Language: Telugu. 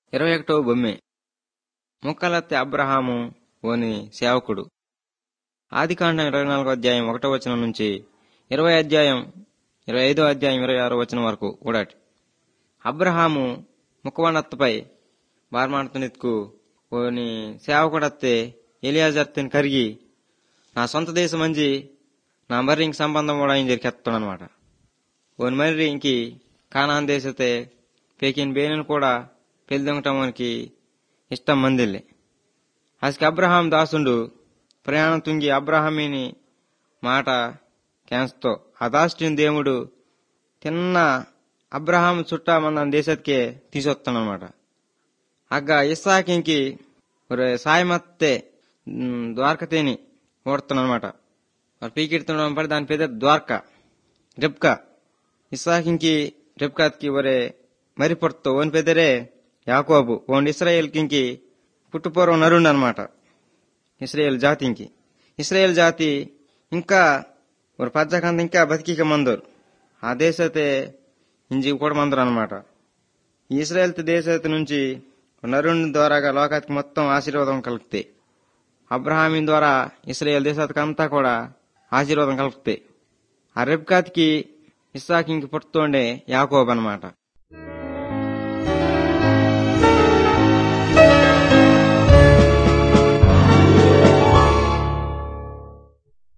ఇరవై ఒకటవ బొమ్మె ముక్కలత్తి అబ్రహాము ఓని సేవకుడు ఆదికాండం ఇరవై నాలుగో అధ్యాయం ఒకటో వచనం నుంచి ఇరవై అధ్యాయం ఇరవై ఐదో అధ్యాయం ఇరవై ఆరో వచనం వరకు కూడాటి అబ్రహాము ముఖవనత్తపై బార్మాడుతున్నెత్తుకు ఓని సేవకుడత్తే ఎలియాజర్తిని కరిగి నా సొంత దేశం అంజి నా మర్రి ఇంక సంబంధం కూడా ఆయన జరికెత్తాడనమాట ఓని మర్రి ఇంకి కానాన్ దేశతే పేకిన్ బేనను కూడా పెళ్దొంగటమానికి ఇష్టం మందిల్లే అసలు అబ్రహాం దాసుండు ప్రయాణం తుంగి అబ్రహామీని మాట క్యాన్స్తో ఆ దాసుని దేవుడు తిన్న అబ్రహాం చుట్టా మన దేశత్కే తీసుకొస్తానమాట అగ్గ ఇస్సాకింకి ఒరే సాయమత్తే ద్వారకతేని ఓడుతానమాట మరి పీకెడుతుండడం పడి దాని పేద ద్వారక రెప్కా ఇస్సాకింకి రెప్కాత్కి ఒరే మరి పొడుతో ఓని పెదరే యాకోబు ఓన్ ఇస్రాయేల్ కింకి పుట్టుపూర్వం నరుండు అనమాట ఇస్రాయేల్ జాతికి ఇస్రాయేల్ జాతి ఇంకా ఒక పచ్చకంత ఇంకా బతికిక మందరు ఆ దేశతే ఇంజి కూడా మందరు అనమాట ఇస్రాయేల్ దేశత నుంచి నరుని ద్వారాగా లోకానికి మొత్తం ఆశీర్వాదం కలుగుతాయి అబ్రహామీన్ ద్వారా ఇస్రాయేల్ దేశానికి అంతా కూడా ఆశీర్వాదం కలుగుతాయి ఆ రెబ్కాత్కి ఇస్సాకింకి పుట్టుతోండే యాకోబ్ అనమాట